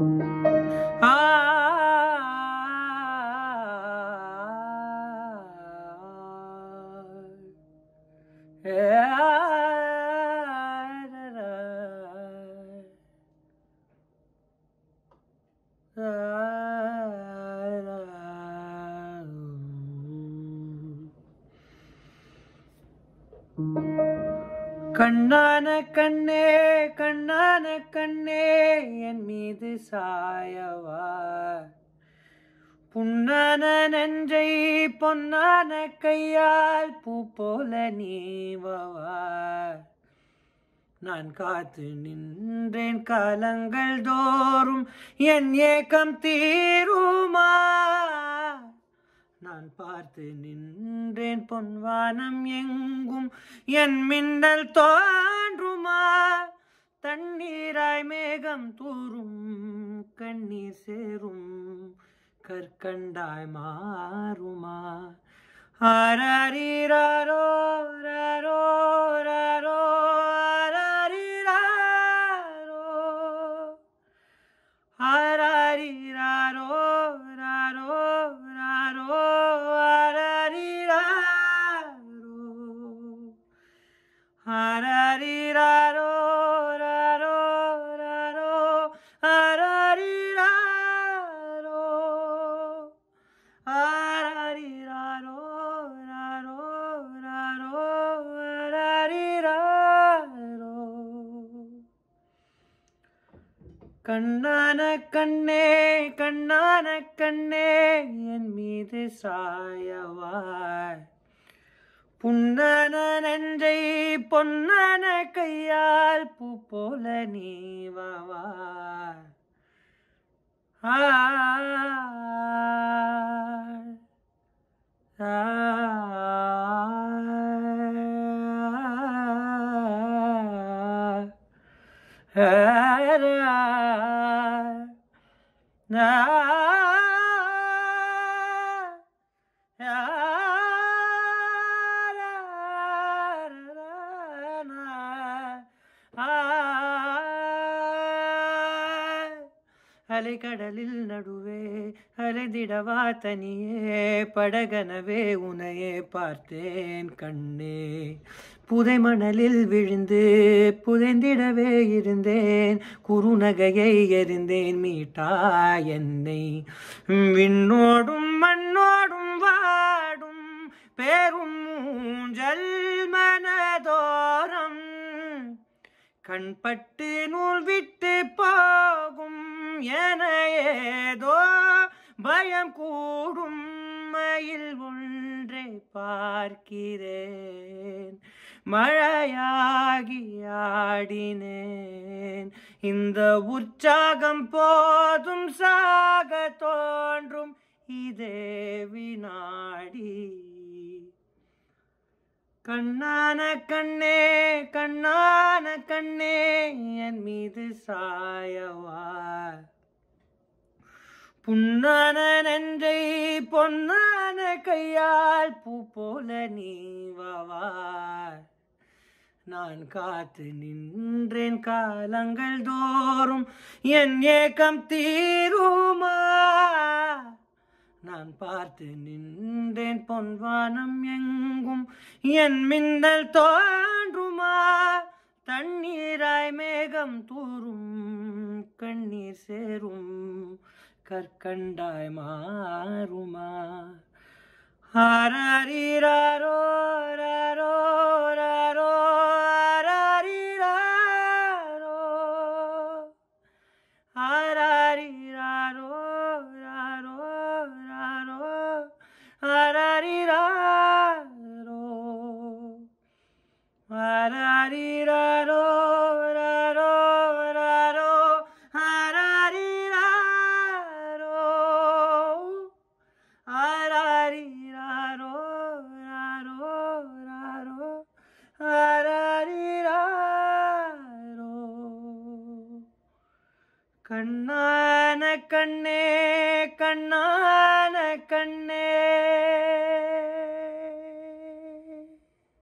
ஆ கண்ணான கண்ணே கண்ணான கண்ணே என் மீது சாயவா புண்ணான நெஞ்சை பொன்னான கையால் பூ போல நீவவா நான் காத்து நின்றேன் காலங்கள் தோறும் என் ஏக்கம் தீருமா நான் பார்த்து நின்றேன் பொன்வானம் எங்கும் என் மின்னல் தோன்றுமா தண்ணீராய் மேகம் தூரும் கண்ணீர் சேரும் கற்கண்டாய் மாறுமா ஆராரிராரோ ராரோ ராரோ ஆராரிராரோ ஆராரிராரோ ராரோ ராரோ ஆராரிராரோ ஆராரிராரோ ராரோ ராரோ ஆராரிராரோ ஆராரிராரோ ராரோ ராரோ ஆராரிராரோ கண்ணான கண்ணே கண்ணான கண்ணே என் மீது சாயவாய் புண்ணான நெஞ்சை பொன்னான கையால் பூ போல நீவவா ஆ அலைக்கடலில் நடுவே அலைதிடவா தனியே படகனவே உனையே பார்த்தேன் கண்ணே புதை மணலில் விழுந்து புதைந்திடவே இருந்தேன் குறுநகையை எறிந்தேன் மீட்டா என்னை விண்ணோடும் மண்ணோடும் வாடும் பேரும் ஊஞ்சல் மனதோரம் கண்பட்டு நூல் விட்டு போகும் என ஏதோ பயம் கூடும் மயில் ஒன்றை பார்க்கிறேன் மழையாகி ஆடினேன் இந்த உற்சாகம் போதும் சாக தோன்றும் இதே வினாடி கண்ணான கண்ணே கண்ணான கண்ணே என் மீது சாயவா புண்ணான நெஞ்சை பொன்னான கையால் பூ போல நீவவா நான் காத்து நின்றேன் காலங்கள் தோறும் என் ஏக்கம் தீருமா நான் பார்த்து நின்றேன் பொன்வானம் எங்கும் என் மின்னல் தோன்றுமா தண்ணீராய் மேகம் தூரும் கண்ணீர் சேரும் கற்கண்டாய் மாறுமா ஆராரிராரோ ராரோ ராரோ ஆராரிராரோ ஆராரிராரோ ராரோ ராரோ ஆராரிராரோ ஆராரிராரோ ராரோ ராரோ ஆராரிராரோ ஆராரிராரோ ராரோ ராரோ ஆராரிராரோ கண்ணான கண்ணே